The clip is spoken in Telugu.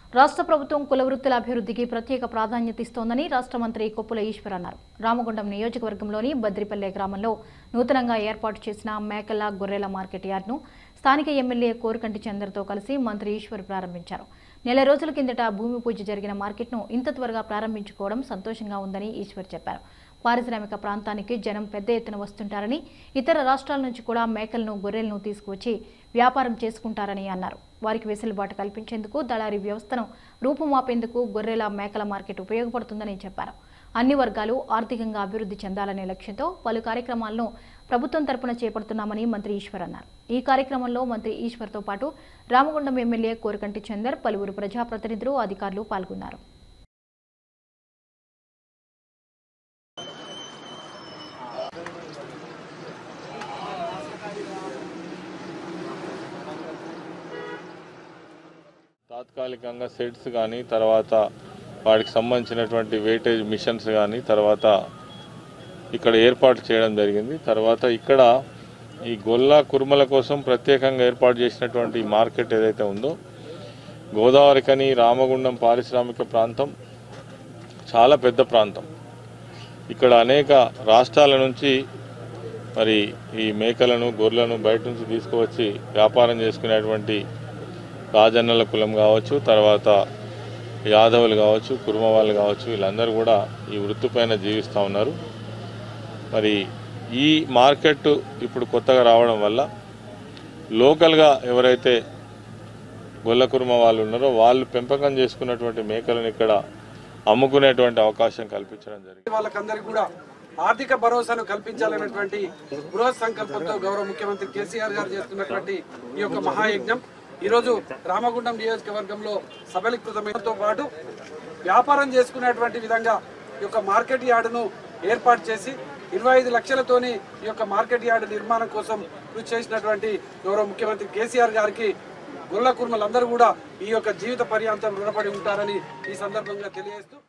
రాష్ట్ర ప్రభుత్వం కుల వృత్తుల అభివృద్ధికి ప్రత్యేక ప్రాధాన్యత ఇస్తోందని రాష్ట్ర మంత్రి కొప్పుల ఈశ్వర్ అన్నారు రామగుండం నియోజకవర్గంలోని బద్రిపల్లె గ్రామంలో నూతనంగా ఏర్పాటు చేసిన మేకల గొర్రెల మార్కెట్ యార్డ్ను స్థానిక ఎమ్మెల్యే కోరికంటి చందర్తో కలిసి మంత్రి ఈశ్వర్ ప్రారంభించారు నెల రోజుల కిందట భూమి పూజ జరిగిన మార్కెట్ను ఇంత త్వరగా ప్రారంభించుకోవడం సంతోషంగా ఉందని ఈశ్వర్ చెప్పారు పారిశ్రామిక ప్రాంతానికి జనం పెద్ద ఎత్తున వస్తుంటారని ఇతర రాష్ట్రాల నుంచి కూడా మేకలను గొర్రెలను తీసుకువచ్చి వ్యాపారం చేసుకుంటారని అన్నారు వారికి వెసులుబాటు కల్పించేందుకు దళారీ వ్యవస్థను రూపుమాపేందుకు గొర్రెల మేకల మార్కెట్ ఉపయోగపడుతుందని చెప్పారు అన్ని వర్గాలు ఆర్థికంగా అభివృద్ధి చెందాలనే లక్ష్యంతో పలు కార్యక్రమాలను ప్రభుత్వం తరపున చేపడుతున్నామని మంత్రి ఈశ్వర్ అన్నారు ఈ కార్యక్రమంలో మంత్రి ఈశ్వర్తో పాటు రామగుండం ఎమ్మెల్యే కోరికంటి చందర్ పలువురు ప్రజాప్రతినిధులు అధికారులు పాల్గొన్నారు తాత్కాలికంగా సెట్స్ కానీ తర్వాత వాటికి సంబంధించినటువంటి వెయిటేజ్ మిషన్స్ కానీ తర్వాత ఇక్కడ ఏర్పాటు చేయడం జరిగింది తర్వాత ఇక్కడ ఈ గొల్ల కుర్మల కోసం ప్రత్యేకంగా ఏర్పాటు చేసినటువంటి మార్కెట్ ఏదైతే ఉందో గోదావరికని రామగుండం పారిశ్రామిక ప్రాంతం చాలా పెద్ద ప్రాంతం ఇక్కడ అనేక రాష్ట్రాల నుంచి మరి ఈ మేకలను గొర్రెలను బయట నుంచి తీసుకువచ్చి వ్యాపారం చేసుకునేటువంటి రాజన్నల కులం కావచ్చు తర్వాత యాదవులు కావచ్చు కుర్మ వాళ్ళు కావచ్చు వీళ్ళందరూ కూడా ఈ వృత్తిపైన జీవిస్తూ ఉన్నారు మరి ఈ మార్కెట్ ఇప్పుడు కొత్తగా రావడం వల్ల లోకల్గా ఎవరైతే గొల్ల కుర్మ వాళ్ళు ఉన్నారో వాళ్ళు పెంపకం చేసుకున్నటువంటి మేకలను ఇక్కడ అమ్ముకునేటువంటి అవకాశం కల్పించడం జరిగింది వాళ్ళకందరికీ కూడా ఆర్థిక భరోసాను కల్పించాలనేటువంటి బృహత్ సంకల్పంతో గౌరవ ముఖ్యమంత్రి కేసీఆర్ గారు చేస్తున్నటువంటి ఈ యొక్క మహాయజ్ఞం ఈ రోజు రామగుండం నియోజకవర్గంలో సబలీకృతమైనతో పాటు వ్యాపారం చేసుకునేటువంటి విధంగా ఈ యొక్క మార్కెట్ యార్డును ఏర్పాటు చేసి ఇరవై ఐదు లక్షలతోని ఈ యొక్క మార్కెట్ యార్డు నిర్మాణం కోసం కృషి చేసినటువంటి గౌరవ ముఖ్యమంత్రి కేసీఆర్ గారికి గొల్ల కుర్మలందరూ కూడా ఈ యొక్క జీవిత పర్యాంతం రుణపడి ఉంటారని ఈ సందర్భంగా తెలియజేస్తూ